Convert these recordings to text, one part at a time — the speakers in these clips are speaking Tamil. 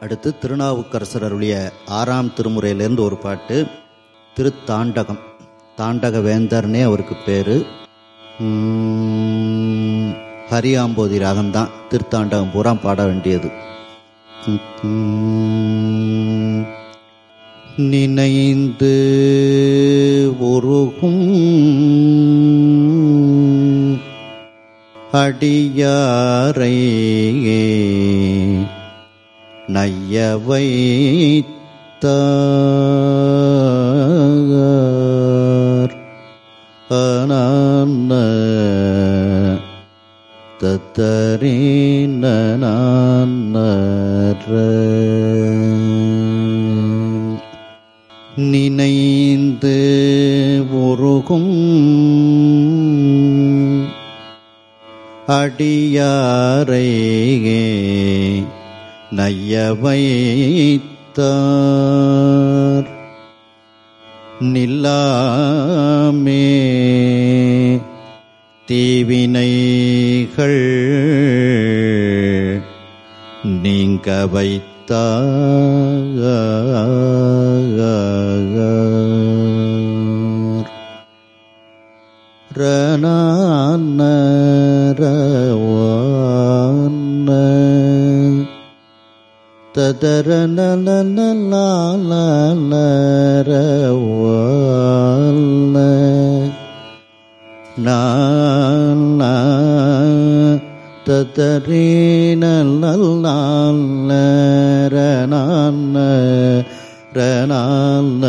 அடுத்து திருநாவுக்கரசர் அருளிய ஆறாம் திருமுறையிலேருந்து ஒரு பாட்டு திருத்தாண்டகம் தாண்டக வேந்தர்னே அவருக்கு பேர் ஹரியாம்போதி ராகம்தான் திருத்தாண்டகம் பூரா பாட வேண்டியது நினைந்து உருகும் அடியாரை நைய வைத்தார் அனான்ன தத்தரீன நினைந்து உருகும் அடியாரை நைய வைத்தார் நில்லாமே தீவினைகள் நீங்க வைத்தார் ரணான ததர நலனலாலரவால நான ததரீன ரணான ரணான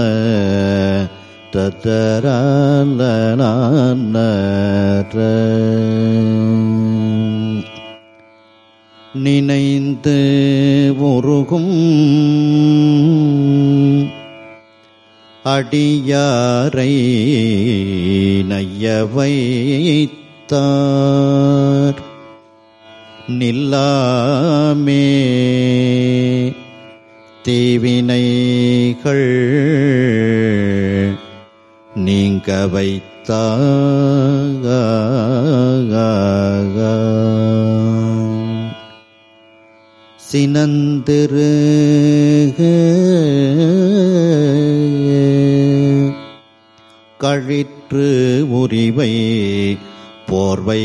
தத்தரீன நினைந்து உருகும் அடியாரை நைய வைத்தார் நில்லாமே தீவினைகள் நீங்க வைத்தார் சினந்திரு கழிற்று உரிவை போர்வை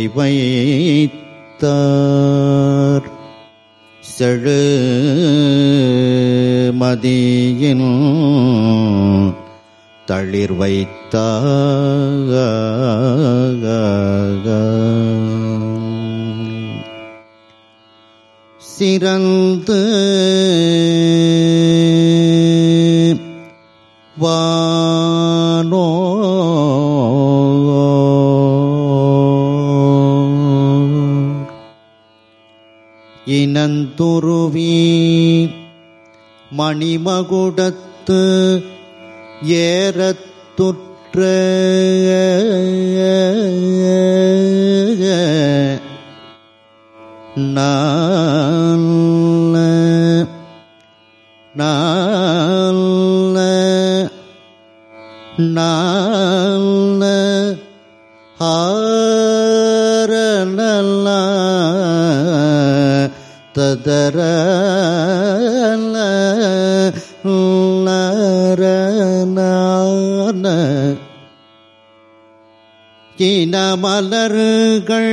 வைத்தார் செழு மதியின் தளிர் வைத்தார் சிறந்து வானோ இனந்துருவி மணிமகுடத்து ஏறத்துற்ற நல்ல நல்ல நல்ல ஆர நல்ல ததர நர இனமலர்கள்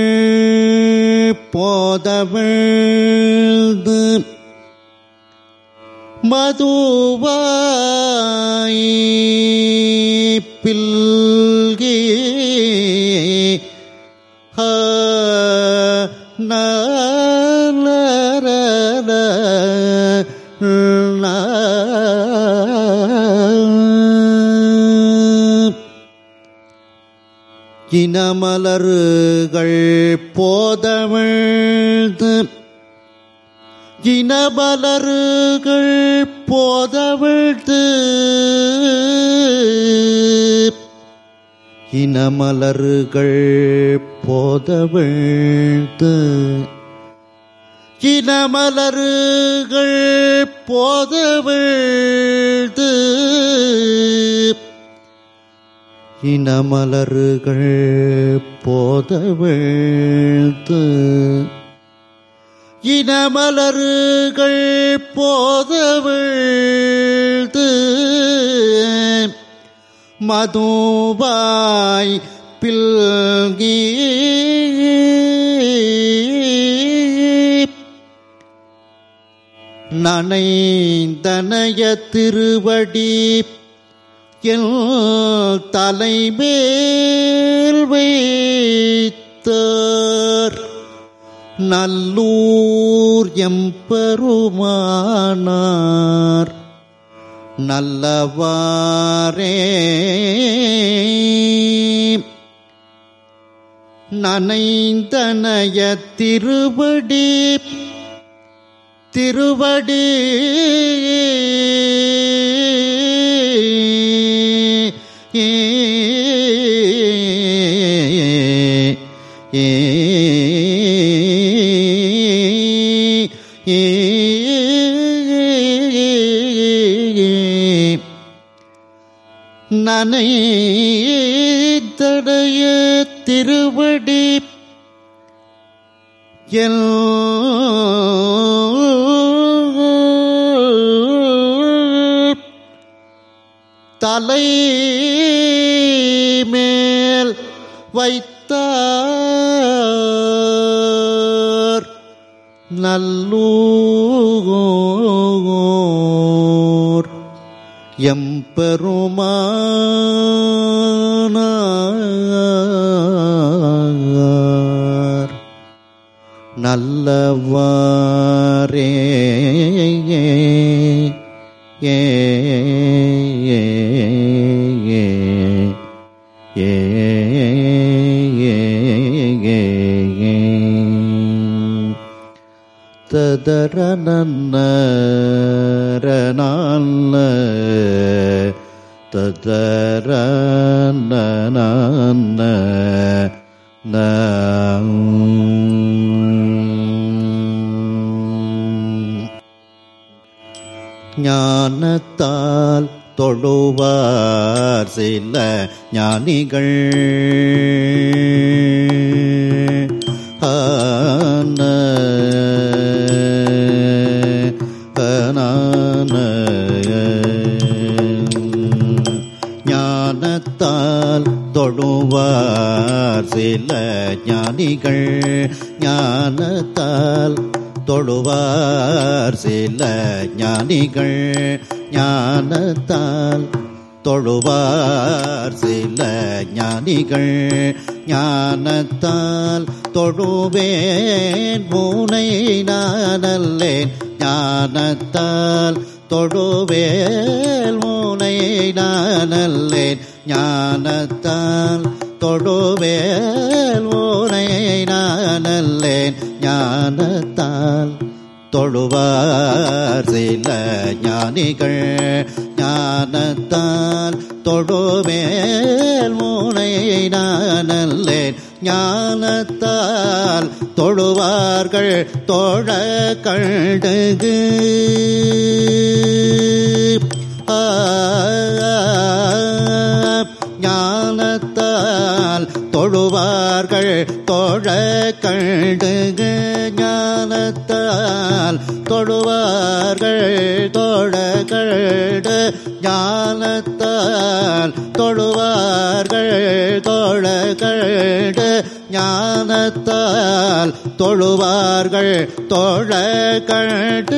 போதவிழ்ந்து மதுவாய் பில்கி ஆ, நலரர, நா. இனமலர்கள் போதவிழ்ந்து இனமலர்கள் போதவிழ்ந்து இனமலர்கள் போதவிழ்ந்து இனமலர்கள் போதவிழ்ந்து இனமலர்கள் போத வீழ்த்து இனமலர்கள் போதவிழ்து மதுவாய் பில்கி நனைந்தனைய திருவடி என் தலைமேல் வைத்தார் நல்லூர் எம்பெருமானார் நல்லவாரே நனைந்தனைய திருவடி திருவடி நனைதடைய திருவடி எல் தலை மேல் வைத்தார் நல்லூர் எம்பெருமானார் நல்லவாரே ஏ ஏ ஏ ஏ ஏ ததர நன்னரனான்ன ததர நன்னான்ன ஞானத்தால் தொழுவார் சில ஞானிகள் ஆன ஆனான. ஞானத்தால் தொழுவார் சில ஞானிகள் ஞானத்தால் தொழுவார் சில ஞானிகள் ஞானத்தால் தொழுவார் சில ஞானிகள் ஞானத்தால் தொழுவேன் மூனை நானல்லேன் ஞானத்தால் தொழுவேல் மூனை நானல்லேன் ஞானத்தால் தொழுவேல் மூனை நானல்லேன் ஞானத்தால் தொழுவார் சில ஞானிகள் ஞானத்தால் தொழுவேல் மூனை நானல்லேன் ஞானத்தால் தொழுவார்கள் தோழ கண்டகு ஆ ஞானத்தால் தொழுவார்கள் தோழ கண்டுக ஞானத்தால் தொழுவார்கள் தோழ கண்டு ஞானத்தால் தொழுவார்கள் தோழ கண்டு ஞானத்தால் தொழுவார்கள் தோழ கண்டு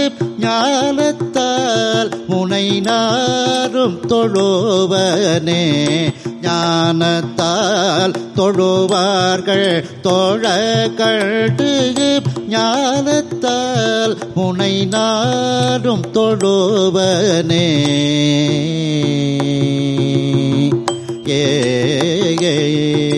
ஞானத்தால் முனை நாரும் தொழுவனே ஞானத்தால் தொழுவார்கள் தோழ கண்டு ஞானத்தால் முனை நாரும் தொழுவனே ஏ ஏ